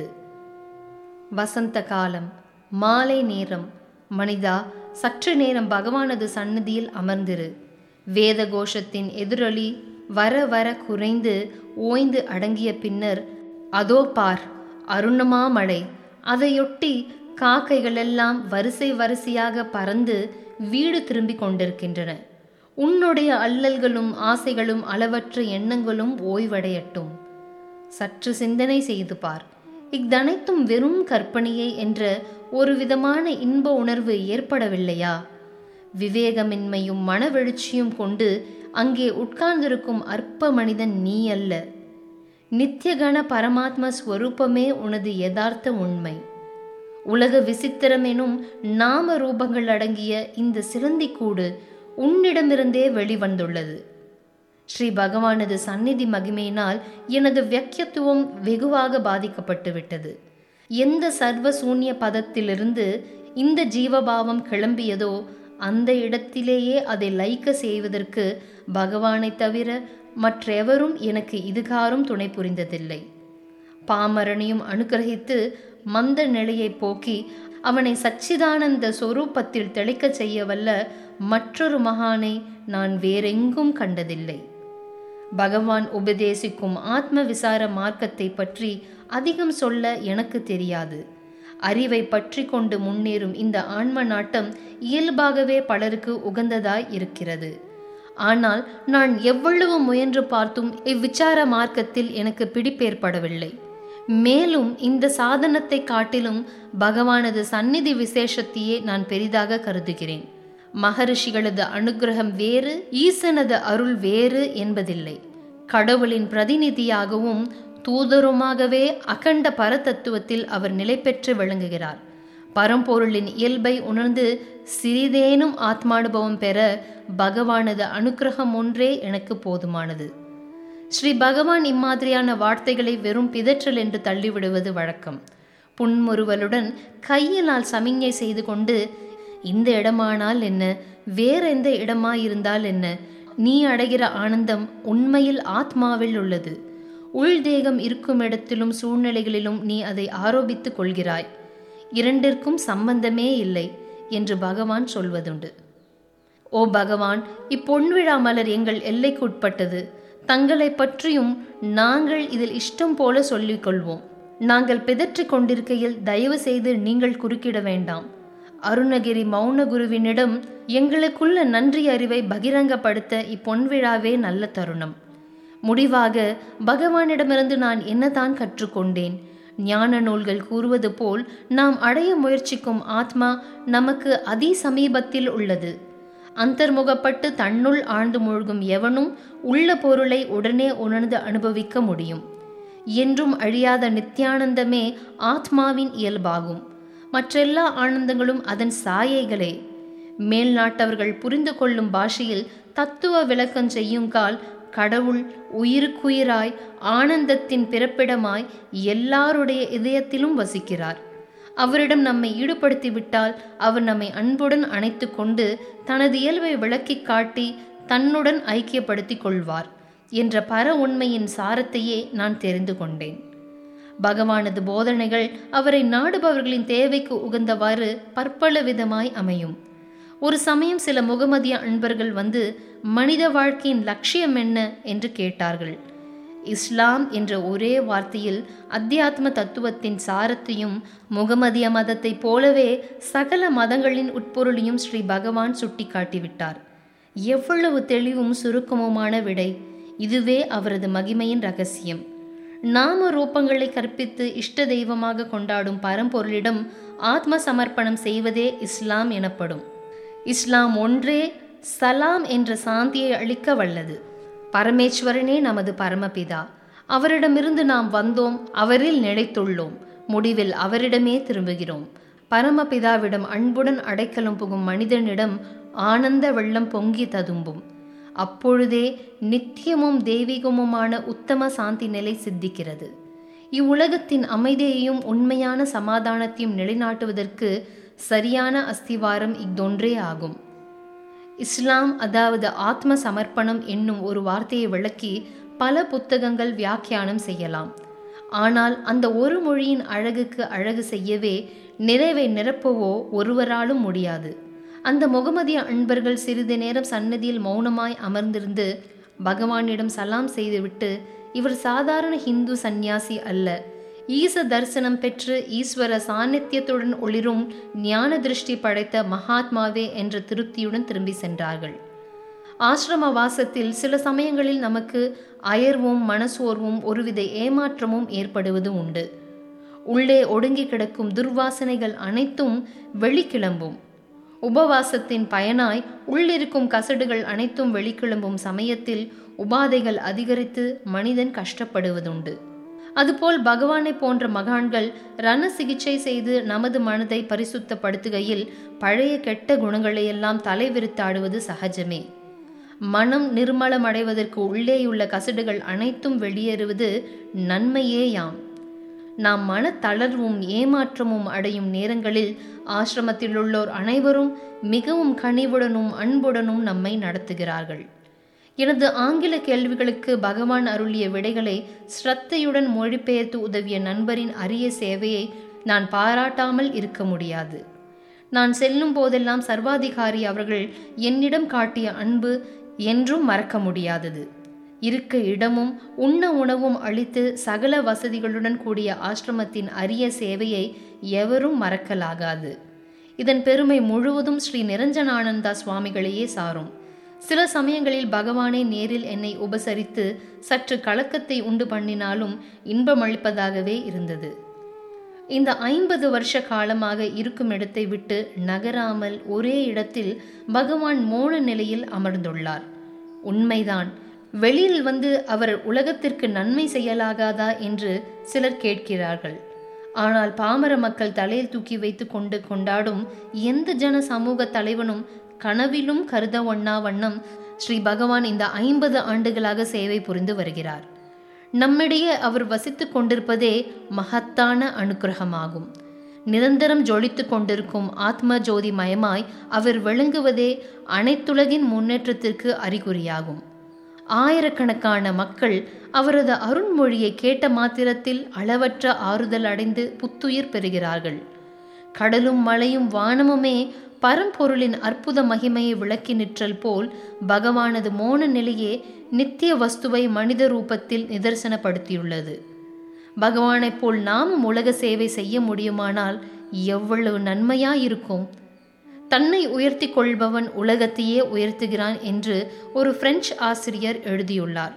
வசந்த காலம் மாலை நேரம் மனிதா சற்று நேரம் பகவானது சன்னதியில் அமர்ந்திரு வேத கோஷத்தின் எதிரொலி வர வர குறைந்து ஓய்ந்து அடங்கிய பின்னர் அதோ பார் அருணமா மழை அதையொட்டி காக்கைகளெல்லாம் வரிசை வரிசையாக பறந்து வீடு திரும்பிக் கொண்டிருக்கின்றன உன்னுடைய அல்லல்களும் ஆசைகளும் அளவற்ற எண்ணங்களும் ஓய்வடையட்டும் சற்று சிந்தனை செய்து பார் இஃதனைத்தும் வெறும் கற்பனையே என்ற ஒரு விதமான இன்ப உணர்வு ஏற்படவில்லையா விவேகமின்மையும் மனவெழுச்சியும் கொண்டு அங்கே உட்கார்ந்திருக்கும் அற்ப மனிதன் நீ அல்ல நித்தியகண பரமாத்ம ஸ்வரூபமே உனது யதார்த்த உண்மை உலக விசித்திரம் எனும் நாம ரூபங்கள் அடங்கிய இந்த சிலந்தி கூடு உன்னிடமிருந்தே வெளிவந்துள்ளது ஸ்ரீ பகவானது சந்நிதி மகிமையினால் எனது வியக்கியத்துவம் வெகுவாக பாதிக்கப்பட்டு விட்டது எந்த சர்வ சூன்ய பதத்திலிருந்து இந்த ஜீவபாவம் கிளம்பியதோ அந்த இடத்திலேயே அதை லைக்க செய்வதற்கு பகவானை தவிர மற்றெவரும் எனக்கு இதுகாரும் துணை புரிந்ததில்லை பாமரனையும் அனுகிரகித்து மந்த நிலையை போக்கி அவனை சச்சிதானந்த சொரூபத்தில் தெளிக்கச் செய்யவல்ல மற்றொரு மகானை நான் வேறெங்கும் கண்டதில்லை பகவான் உபதேசிக்கும் ஆத்ம விசார மார்க்கத்தை பற்றி அதிகம் சொல்ல எனக்கு தெரியாது அறிவை பற்றி கொண்டு முன்னேறும் இந்த ஆன்ம நாட்டம் இயல்பாகவே பலருக்கு உகந்ததாய் இருக்கிறது ஆனால் நான் எவ்வளவு முயன்று பார்த்தும் இவ்விச்சார மார்க்கத்தில் எனக்கு பிடிப்பேற்படவில்லை மேலும் இந்த சாதனத்தை காட்டிலும் பகவானது சந்நிதி விசேஷத்தையே நான் பெரிதாக கருதுகிறேன் மகரிஷிகளது அனுகிரகம் வேறு ஈசனது அருள் வேறு என்பதில்லை கடவுளின் பிரதிநிதியாகவும் தூதருமாகவே அகண்ட பரதத்துவத்தில் அவர் நிலை பெற்று விளங்குகிறார் பரம்பொருளின் இயல்பை உணர்ந்து சிறிதேனும் ஆத்மானுபவம் பெற பகவானது அனுக்கிரகம் ஒன்றே எனக்கு போதுமானது ஸ்ரீ பகவான் இம்மாதிரியான வார்த்தைகளை வெறும் பிதற்றல் என்று தள்ளிவிடுவது வழக்கம் புன்முறுவலுடன் கையினால் சமிஞ்ஞை செய்து கொண்டு இந்த இடமானால் என்ன வேற எந்த இடமா இருந்தால் என்ன நீ அடைகிற ஆனந்தம் உண்மையில் ஆத்மாவில் உள்ளது உள்தேகம் இருக்கும் இடத்திலும் சூழ்நிலைகளிலும் நீ அதை ஆரோபித்துக் கொள்கிறாய் இரண்டிற்கும் சம்பந்தமே இல்லை என்று பகவான் சொல்வதுண்டு ஓ பகவான் இப்பொன்விழா மலர் எங்கள் எல்லைக்கு உட்பட்டது தங்களை பற்றியும் நாங்கள் இதில் இஷ்டம் போல சொல்லிக் கொள்வோம் நாங்கள் பிதற்றிக் கொண்டிருக்கையில் தயவு செய்து நீங்கள் குறுக்கிட வேண்டாம் அருணகிரி மௌன குருவினிடம் எங்களுக்குள்ள நன்றி அறிவை பகிரங்கப்படுத்த இப்பொன்விழாவே நல்ல தருணம் முடிவாக பகவானிடமிருந்து நான் என்னதான் கற்றுக்கொண்டேன் ஞான நூல்கள் கூறுவது போல் நாம் அடைய முயற்சிக்கும் ஆத்மா நமக்கு அதி சமீபத்தில் உள்ளது அந்தர்முகப்பட்டு தன்னுள் ஆழ்ந்து மூழ்கும் எவனும் உள்ள பொருளை உடனே உணர்ந்து அனுபவிக்க முடியும் என்றும் அழியாத நித்யானந்தமே ஆத்மாவின் இயல்பாகும் மற்றெல்லா ஆனந்தங்களும் அதன் சாயைகளே மேல்நாட்டவர்கள் புரிந்து கொள்ளும் பாஷையில் தத்துவ விளக்கம் செய்யுங்கால் கடவுள் உயிருக்குயிராய் ஆனந்தத்தின் பிறப்பிடமாய் எல்லாருடைய இதயத்திலும் வசிக்கிறார் அவரிடம் நம்மை ஈடுபடுத்திவிட்டால் அவர் நம்மை அன்புடன் அணைத்து கொண்டு தனது இயல்பை விளக்கி காட்டி தன்னுடன் ஐக்கியப்படுத்திக் கொள்வார் என்ற பர உண்மையின் சாரத்தையே நான் தெரிந்து கொண்டேன் பகவானது போதனைகள் அவரை நாடுபவர்களின் தேவைக்கு உகந்தவாறு பற்பல விதமாய் அமையும் ஒரு சமயம் சில முகமதிய அன்பர்கள் வந்து மனித வாழ்க்கையின் லட்சியம் என்ன என்று கேட்டார்கள் இஸ்லாம் என்ற ஒரே வார்த்தையில் அத்தியாத்ம தத்துவத்தின் சாரத்தையும் முகமதிய மதத்தைப் போலவே சகல மதங்களின் உட்பொருளையும் ஸ்ரீ பகவான் சுட்டிக்காட்டிவிட்டார் எவ்வளவு தெளிவும் சுருக்கமுமான விடை இதுவே அவரது மகிமையின் ரகசியம் நாம ரூபங்களை கற்பித்து இஷ்ட தெய்வமாக கொண்டாடும் பரம்பொருளிடம் ஆத்ம சமர்ப்பணம் செய்வதே இஸ்லாம் எனப்படும் இஸ்லாம் ஒன்றே சலாம் என்ற சாந்தியை அளிக்க வல்லது பரமேஸ்வரனே நமது பரமபிதா அவரிடமிருந்து நாம் வந்தோம் அவரில் நிலைத்துள்ளோம் முடிவில் அவரிடமே திரும்புகிறோம் பரமபிதாவிடம் அன்புடன் அடைக்கலம் புகும் மனிதனிடம் ஆனந்த வெள்ளம் பொங்கி ததும்பும் அப்பொழுதே நித்தியமும் தெய்வீகமுமான உத்தம சாந்தி நிலை சித்திக்கிறது இவ்வுலகத்தின் அமைதியையும் உண்மையான சமாதானத்தையும் நிலைநாட்டுவதற்கு சரியான அஸ்திவாரம் இஃதொன்றே ஆகும் இஸ்லாம் அதாவது ஆத்ம சமர்ப்பணம் என்னும் ஒரு வார்த்தையை விளக்கி பல புத்தகங்கள் வியாக்கியானம் செய்யலாம் ஆனால் அந்த ஒரு மொழியின் அழகுக்கு அழகு செய்யவே நிறைவை நிரப்பவோ ஒருவராலும் முடியாது அந்த முகமதிய அன்பர்கள் சிறிது நேரம் சன்னதியில் மௌனமாய் அமர்ந்திருந்து பகவானிடம் சலாம் செய்துவிட்டு இவர் சாதாரண ஹிந்து சந்நியாசி அல்ல ஈச தரிசனம் பெற்று ஈஸ்வர சாநித்தியத்துடன் ஒளிரும் ஞான திருஷ்டி படைத்த மகாத்மாவே என்ற திருப்தியுடன் திரும்பி சென்றார்கள் ஆசிரம வாசத்தில் சில சமயங்களில் நமக்கு அயர்வும் மனசோர்வும் ஒருவித ஏமாற்றமும் ஏற்படுவது உண்டு உள்ளே ஒடுங்கி கிடக்கும் துர்வாசனைகள் அனைத்தும் வெளிக்கிளம்பும் உபவாசத்தின் பயனாய் உள்ளிருக்கும் கசடுகள் அனைத்தும் வெளிக்கிளம்பும் சமயத்தில் உபாதைகள் அதிகரித்து மனிதன் கஷ்டப்படுவதுண்டு அதுபோல் பகவானை போன்ற மகான்கள் ரண சிகிச்சை செய்து நமது மனதை பரிசுத்தப்படுத்துகையில் பழைய கெட்ட குணங்களையெல்லாம் தலைவிரித்தாடுவது சகஜமே மனம் நிர்மலமடைவதற்கு உள்ளேயுள்ள கசடுகள் அனைத்தும் வெளியேறுவது நன்மையேயாம் நாம் மன தளர்வும் ஏமாற்றமும் அடையும் நேரங்களில் ஆசிரமத்தில் உள்ளோர் அனைவரும் மிகவும் கனிவுடனும் அன்புடனும் நம்மை நடத்துகிறார்கள் எனது ஆங்கில கேள்விகளுக்கு பகவான் அருளிய விடைகளை ஸ்ரத்தையுடன் மொழிபெயர்த்து உதவிய நண்பரின் அரிய சேவையை நான் பாராட்டாமல் இருக்க முடியாது நான் செல்லும் போதெல்லாம் சர்வாதிகாரி அவர்கள் என்னிடம் காட்டிய அன்பு என்றும் மறக்க முடியாதது இருக்க இடமும் உண்ண உணவும் அளித்து சகல வசதிகளுடன் கூடிய ஆசிரமத்தின் அரிய சேவையை எவரும் மறக்கலாகாது இதன் பெருமை முழுவதும் ஸ்ரீ நிரஞ்சனானந்தா சுவாமிகளையே சாரும் சில சமயங்களில் பகவானே நேரில் என்னை உபசரித்து சற்று கலக்கத்தை உண்டு பண்ணினாலும் இன்பமளிப்பதாகவே இருந்தது இந்த ஐம்பது வருஷ காலமாக இருக்கும் இடத்தை விட்டு நகராமல் ஒரே இடத்தில் பகவான் மோன நிலையில் அமர்ந்துள்ளார் உண்மைதான் வெளியில் வந்து அவர் உலகத்திற்கு நன்மை செய்யலாகாதா என்று சிலர் கேட்கிறார்கள் ஆனால் பாமர மக்கள் தலையில் தூக்கி வைத்து கொண்டு கொண்டாடும் எந்த ஜன சமூக தலைவனும் கனவிலும் கருத ஒண்ணா வண்ணம் ஸ்ரீ பகவான் இந்த ஐம்பது ஆண்டுகளாக சேவை புரிந்து வருகிறார் நம்மிடையே அவர் வசித்துக் கொண்டிருப்பதே மகத்தான அனுக்கிரகமாகும் நிரந்தரம் ஜொலித்து கொண்டிருக்கும் ஆத்ம ஜோதி மயமாய் அவர் விளங்குவதே அனைத்துலகின் முன்னேற்றத்திற்கு அறிகுறியாகும் ஆயிரக்கணக்கான மக்கள் அவரது அருண்மொழியை கேட்ட மாத்திரத்தில் அளவற்ற ஆறுதல் அடைந்து புத்துயிர் பெறுகிறார்கள் கடலும் மலையும் வானமுமே பரம்பொருளின் அற்புத மகிமையை விளக்கி நிற்றல் போல் பகவானது மோன நிலையே நித்திய வஸ்துவை மனித ரூபத்தில் நிதர்சனப்படுத்தியுள்ளது பகவானைப் போல் நாமும் உலக சேவை செய்ய முடியுமானால் எவ்வளவு நன்மையாயிருக்கும் தன்னை உயர்த்தி கொள்பவன் உலகத்தையே உயர்த்துகிறான் என்று ஒரு பிரெஞ்சு ஆசிரியர் எழுதியுள்ளார்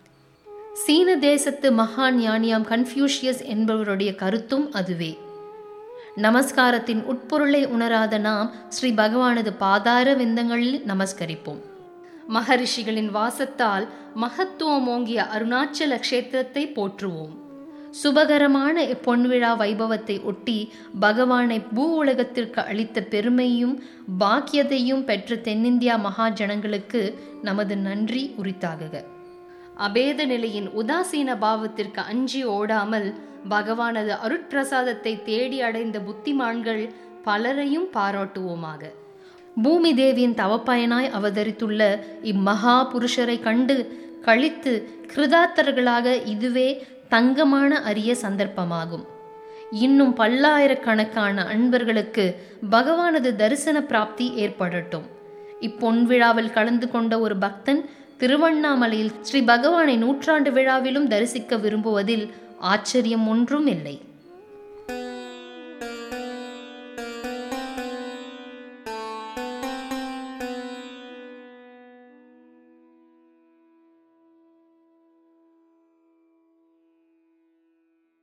சீன தேசத்து மகா ஞானியாம் கன்ஃபியூஷியஸ் என்பவருடைய கருத்தும் அதுவே நமஸ்காரத்தின் உட்பொருளை உணராத நாம் ஸ்ரீ பகவானது பாதார விந்தங்களில் நமஸ்கரிப்போம் மகரிஷிகளின் வாசத்தால் மகத்துவம் ஓங்கிய அருணாச்சல கஷேத்திரத்தை போற்றுவோம் சுபகரமான இப்பொன்விழா வைபவத்தை ஒட்டி பகவானை பூ உலகத்திற்கு அளித்த பெருமையும் பாக்கியத்தையும் பெற்ற தென்னிந்தியா மகாஜனங்களுக்கு நமது நன்றி உரித்தாகுக அபேத நிலையின் உதாசீன பாவத்திற்கு அஞ்சி ஓடாமல் பகவானது அருட்பிரசாதத்தை தேடி அடைந்த புத்திமான்கள் பலரையும் பாராட்டுவோமாக பூமி தேவியின் தவப்பயனாய் அவதரித்துள்ள இம்மகா புருஷரை கண்டு கழித்து கிருதாத்தர்களாக இதுவே தங்கமான அரிய சந்தர்ப்பமாகும் இன்னும் பல்லாயிரக்கணக்கான அன்பர்களுக்கு பகவானது தரிசன பிராப்தி ஏற்படட்டும் இப்பொன் விழாவில் கலந்து கொண்ட ஒரு பக்தன் திருவண்ணாமலையில் ஸ்ரீ பகவானை நூற்றாண்டு விழாவிலும் தரிசிக்க விரும்புவதில் ஆச்சரியம் ஒன்றும் இல்லை